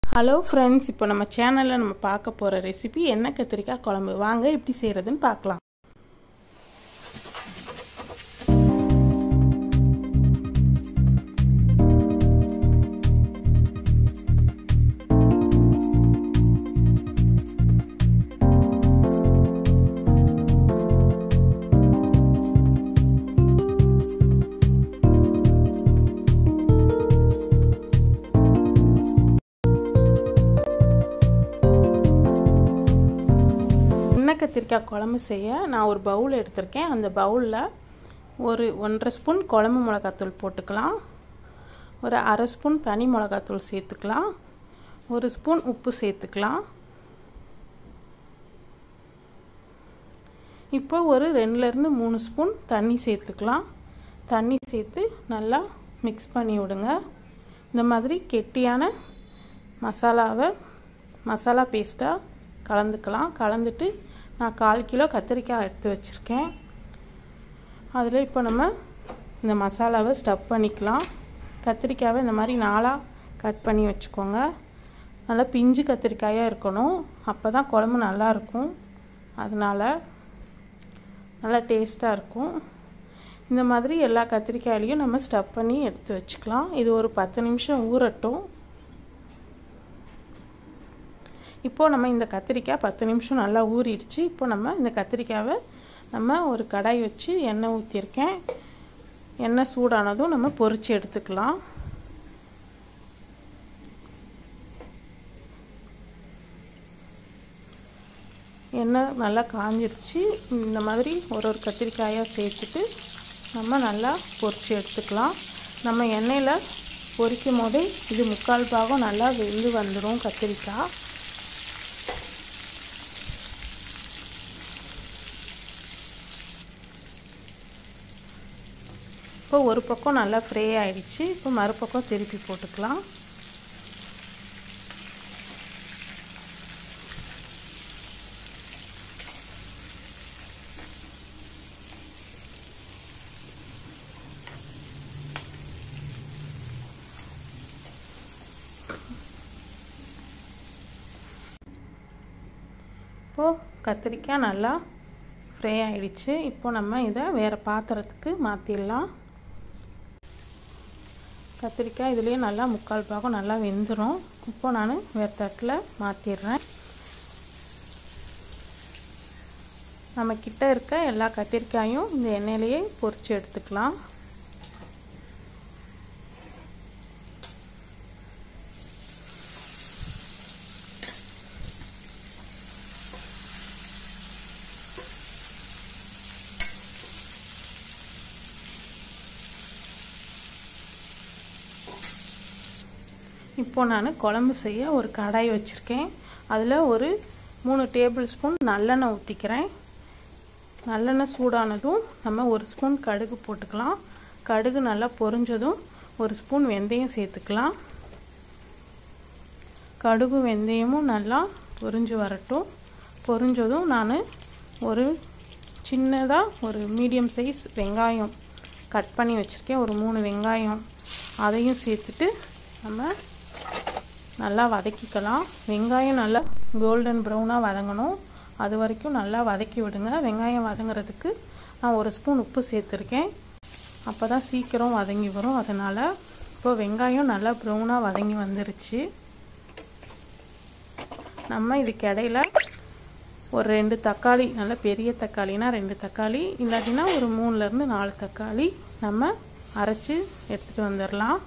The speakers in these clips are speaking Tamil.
ஹலோ ஃப்ரெண்ட்ஸ் இப்போ நம்ம சேனலில் நம்ம பார்க்க போகிற ரெசிபி எண்ணெய் கத்திரிக்காய் குழம்பு வாங்க எப்படி செய்கிறதுன்னு பார்க்கலாம் எண்ணெய் கத்திரிக்காய் குழம்பு செய்ய நான் ஒரு பவுல் எடுத்திருக்கேன் அந்த பவுலில் ஒரு ஒன்றரை ஸ்பூன் குழம்பு மிளகாத்தூள் போட்டுக்கலாம் ஒரு அரை ஸ்பூன் தனி மிளகாத்தூள் சேர்த்துக்கலாம் ஒரு ஸ்பூன் உப்பு சேர்த்துக்கலாம் இப்போ ஒரு ரெண்டுலேருந்து மூணு ஸ்பூன் தண்ணி சேர்த்துக்கலாம் தண்ணி சேர்த்து நல்லா மிக்ஸ் பண்ணி விடுங்க இந்த மாதிரி கெட்டியான மசாலாவை மசாலா பேஸ்ட்டாக கலந்துக்கலாம் கலந்துட்டு நான் கால் கிலோ கத்திரிக்காய் எடுத்து வச்சுருக்கேன் அதில் இப்போ நம்ம இந்த மசாலாவை ஸ்டப் பண்ணிக்கலாம் கத்திரிக்காவை இந்த மாதிரி நாளாக கட் பண்ணி வச்சுக்கோங்க நல்லா பிஞ்சு கத்திரிக்காயாக இருக்கணும் அப்போ தான் குழம்பு நல்லாயிருக்கும் அதனால் நல்லா டேஸ்ட்டாக இருக்கும் இந்த மாதிரி எல்லா கத்திரிக்காயிலையும் நம்ம ஸ்டப் பண்ணி எடுத்து வச்சுக்கலாம் இது ஒரு பத்து நிமிஷம் ஊறட்டும் இப்போது நம்ம இந்த கத்திரிக்காய் பத்து நிமிஷம் நல்லா ஊறிடுச்சு இப்போ நம்ம இந்த கத்திரிக்காவை நம்ம ஒரு கடாய் வச்சு எண்ணெய் ஊற்றிருக்கேன் எண்ணெய் சூடானதும் நம்ம பொரித்து எடுத்துக்கலாம் எண்ணெய் நல்லா காஞ்சிருச்சு இந்த மாதிரி ஒரு ஒரு கத்திரிக்காயாக சேர்த்துட்டு நம்ம நல்லா பொரித்து எடுத்துக்கலாம் நம்ம எண்ணெயில் பொரிக்கும் போதே இது முக்கால் பாகம் நல்லா வெந்து வந்துடும் கத்திரிக்காய் இப்போ ஒரு பக்கம் நல்லா ஃப்ரை ஆகிடுச்சு இப்போ மறுபக்கம் திருப்பி போட்டுக்கலாம் இப்போது கத்திரிக்காய் நல்லா ஃப்ரை ஆகிடுச்சு இப்போ நம்ம இதை வேறு பாத்திரத்துக்கு மாற்றிடலாம் கத்திரிக்காய் இதுலேயே நல்லா முக்கால் பாகம் நல்லா வெந்துடும் இப்போ நான் வேறு தட்டில் மாற்றிடுறேன் நம்ம கிட்ட இருக்க எல்லா கத்திரிக்காயும் இந்த எண்ணெயிலேயே பொரித்து எடுத்துக்கலாம் இப்போ நான் குழம்பு செய்ய ஒரு கடாய் வச்சுருக்கேன் அதில் ஒரு மூணு டேபிள் ஸ்பூன் நல்லெண்ணெய் ஊற்றிக்கிறேன் நல்லெண்ணெய் சூடானதும் நம்ம ஒரு ஸ்பூன் கடுகு போட்டுக்கலாம் கடுகு நல்லா பொரிஞ்சதும் ஒரு ஸ்பூன் வெந்தயம் சேர்த்துக்கலாம் கடுகு வெந்தயமும் நல்லா பொரிஞ்சு வரட்டும் பொரிஞ்சதும் நான் ஒரு சின்னதாக ஒரு மீடியம் சைஸ் வெங்காயம் கட் பண்ணி வச்சுருக்கேன் ஒரு மூணு வெங்காயம் அதையும் சேர்த்துட்டு நம்ம நல்லா வதக்கிக்கலாம் வெங்காயம் நல்லா கோல்டன் ப்ரௌனாக வதங்கணும் அது வரைக்கும் நல்லா வதக்கி விடுங்க வெங்காயம் வதங்குறதுக்கு நான் ஒரு ஸ்பூன் உப்பு சேர்த்துருக்கேன் அப்போ தான் சீக்கிரம் வதங்கி வரும் அதனால் இப்போ வெங்காயம் நல்லா ப்ரௌனாக வதங்கி வந்துருச்சு நம்ம இதுக்கு இடையில ஒரு ரெண்டு தக்காளி நல்ல பெரிய தக்காளினா ரெண்டு தக்காளி இல்லாட்டினா ஒரு மூணுலேருந்து நாலு தக்காளி நம்ம அரைச்சி எடுத்துகிட்டு வந்துடலாம்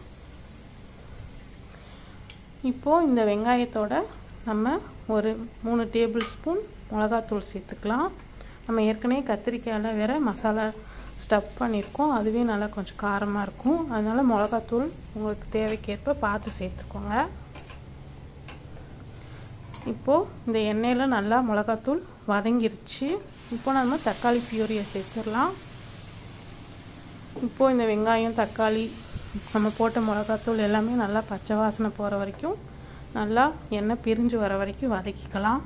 இப்போது இந்த வெங்காயத்தோட நம்ம ஒரு மூணு டேபிள் ஸ்பூன் மிளகாத்தூள் சேர்த்துக்கலாம் நம்ம ஏற்கனவே கத்திரிக்காயில் வேறு மசாலா ஸ்டப் பண்ணியிருக்கோம் அதுவே நல்லா கொஞ்சம் காரமாக இருக்கும் அதனால் மிளகாத்தூள் உங்களுக்கு தேவைக்கேற்ப பார்த்து சேர்த்துக்கோங்க இப்போது இந்த எண்ணெயில் நல்லா மிளகாத்தூள் வதங்கிருச்சு இப்போ நம்ம தக்காளி பியூரியை சேர்த்துடலாம் இப்போது இந்த வெங்காயம் தக்காளி நம்ம போட்ட மிளகாத்தூள் எல்லாமே நல்லா பச்சை வாசனை போகிற வரைக்கும் நல்லா எண்ணெய் பிரிஞ்சு வர வரைக்கும் வதக்கிக்கலாம்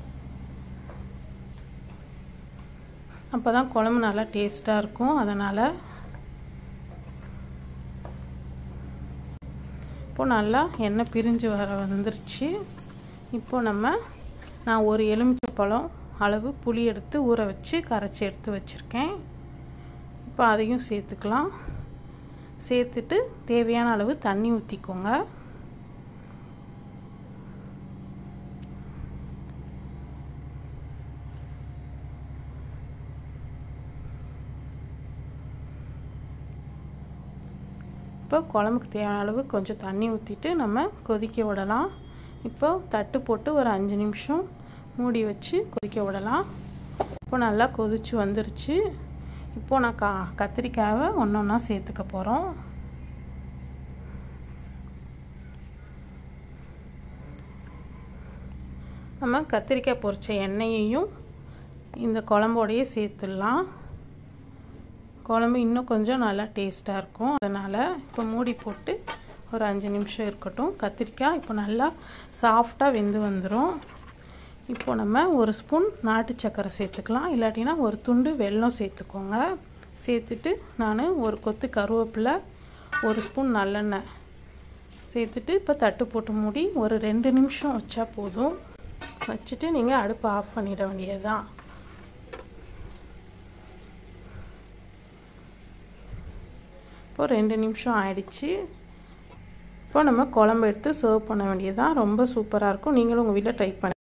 அப்போ தான் குழம்பு நல்லா டேஸ்ட்டாக இருக்கும் அதனால் இப்போது நல்லா எண்ணெய் பிரிஞ்சு வர வந்துருச்சு இப்போது நம்ம நான் ஒரு எலுமிச்சை பழம் அளவு புளி எடுத்து ஊற வச்சு கரைச்சி எடுத்து வச்சுருக்கேன் இப்போ அதையும் சேர்த்துக்கலாம் சேர்த்துட்டு தேவையான அளவு தண்ணி ஊற்றிக்கோங்க இப்போ குழம்புக்கு தேவையான அளவு கொஞ்சம் தண்ணி ஊற்றிட்டு நம்ம கொதிக்க விடலாம் இப்போ தட்டு போட்டு ஒரு அஞ்சு நிமிஷம் மூடி வச்சு கொதிக்க விடலாம் இப்போ நல்லா கொதிச்சு வந்துருச்சு இப்போது நான் கா கத்திரிக்காவை ஒன்று ஒன்றா சேர்த்துக்க போகிறோம் நம்ம கத்திரிக்காய் பொரிச்ச எண்ணெயையும் இந்த குழம்போடையே சேர்த்துடலாம் குழம்பு இன்னும் கொஞ்சம் நல்லா டேஸ்ட்டாக இருக்கும் அதனால் இப்போ மூடி போட்டு ஒரு அஞ்சு நிமிஷம் இருக்கட்டும் கத்திரிக்காய் இப்போ நல்லா சாஃப்டாக வெந்து வந்துடும் இப்போ நம்ம ஒரு ஸ்பூன் நாட்டு சக்கரை சேர்த்துக்கலாம் இல்லாட்டினா ஒரு துண்டு வெல்லம் சேர்த்துக்கோங்க சேர்த்துட்டு நான் ஒரு கொத்து கருவேப்பிலை ஒரு ஸ்பூன் நல்லெண்ணெய் சேர்த்துட்டு இப்போ தட்டு போட்டு மூடி ஒரு ரெண்டு நிமிஷம் வச்சா போதும் வச்சுட்டு நீங்கள் அடுப்பை ஆஃப் பண்ணிட வேண்டியது தான் இப்போ ரெண்டு நிமிஷம் ஆயிடுச்சு இப்போ நம்ம குழம்பு எடுத்து சர்வ் பண்ண வேண்டியது தான் ரொம்ப சூப்பராக இருக்கும் நீங்களும் உங்கள் வீட்டில் ட்ரை பண்ணி